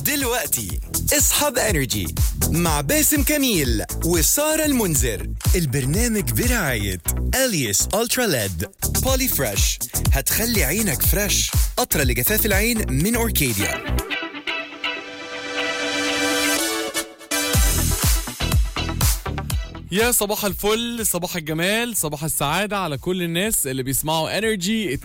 دلوقتي اصحاب انرجي مع باسم كميل وسارة المنذر البرنامج برعاية اليس الترا ليد بولي فريش هتخلي عينك فريش قطرة لجفاف العين من اوركيديا يا صباح الفل صباح الجمال صباح السعادة على كل الناس اللي بيسمعوا انرجي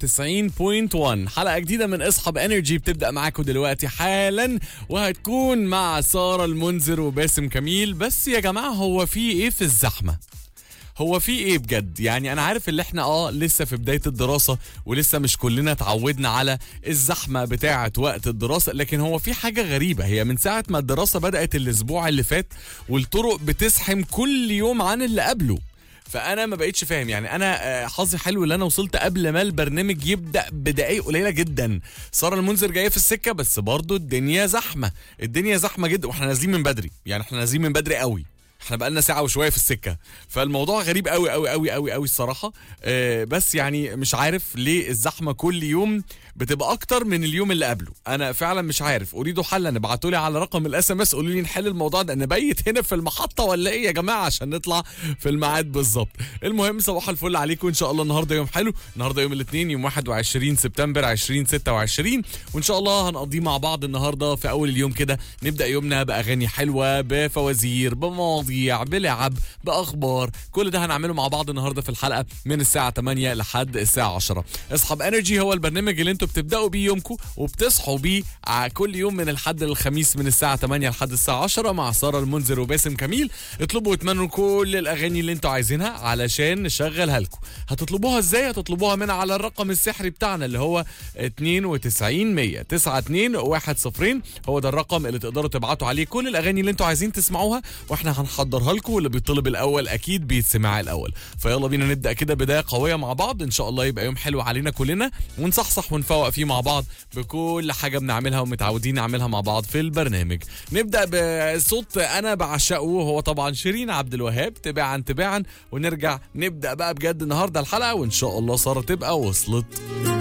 92.1 حلقة جديدة من اصحاب انرجي بتبدأ معاكم دلوقتي حالا وهتكون مع سارة المنذر وباسم كميل بس يا جماعة هو في ايه في الزحمة هو في ايه بجد يعني انا عارف ان احنا اه لسه في بدايه الدراسه ولسه مش كلنا اتعودنا على الزحمه بتاعه وقت الدراسه لكن هو في حاجه غريبه هي من ساعه ما الدراسه بدات الاسبوع اللي فات والطرق بتزحم كل يوم عن اللي قبله فانا ما بقتش فاهم يعني انا آه، حظي حلو ان انا وصلت قبل ما البرنامج يبدا بدقايق قليله جدا ساره المنذر جايه في السكه بس برضو الدنيا زحمه الدنيا زحمه جدا واحنا نازلين من بدري يعني احنا نازلين من بدري قوي احنا بقالنا ساعة وشوية في السكة فالموضوع غريب قوي قوي قوي قوي قوي الصراحة اه بس يعني مش عارف ليه الزحمة كل يوم بتبقى اكتر من اليوم اللي قبله انا فعلا مش عارف اريد حلا ابعتوا لي على رقم الاس ام اس قولوا لي نحل الموضوع ده نبيت هنا في المحطة ولا ايه يا جماعة عشان نطلع في الميعاد بالظبط المهم صباح الفل عليكم ان شاء الله النهارده يوم حلو النهارده يوم الاثنين يوم 21 سبتمبر 2026 وان شاء الله هنقضيه مع بعض النهارده في اول اليوم كده نبدا يومنا باغاني حلوه بفوازير بمواضيع بلعب باخبار كل ده هنعمله مع بعض النهارده في الحلقه من الساعه 8 لحد الساعه 10 اصحاب انرجي هو البرنامج اللي انتوا بتبداوا بيه يومكم وبتصحوا بيه ع- كل يوم من الحد للخميس من الساعه 8 لحد الساعه 10 مع ساره المنذر وباسم كميل اطلبوا واتمنوا كل الاغاني اللي انتوا عايزينها علشان نشغلها لكم هتطلبوها ازاي هتطلبوها من على الرقم السحري بتاعنا اللي هو 92 100 92 10 هو ده الرقم اللي تقدروا تبعتوا عليه كل الاغاني اللي انتوا عايزين تسمعوها واحنا هنحضرها لكم واللي بيطلب الاول اكيد بيتسمع الاول فيلا بينا نبدا كده بدايه قويه مع بعض ان شاء الله يبقى يوم حلو علينا كلنا ونصحصح ونفوق فيه مع بعض بكل حاجه بنعملها ومتعودين نعملها مع بعض في البرنامج نبدا بصوت انا بعشقه هو طبعا شيرين عبد الوهاب تباعا تباعا ونرجع نبدا بقى بجد النهارده الحلقه وان شاء الله ساره تبقى وصلت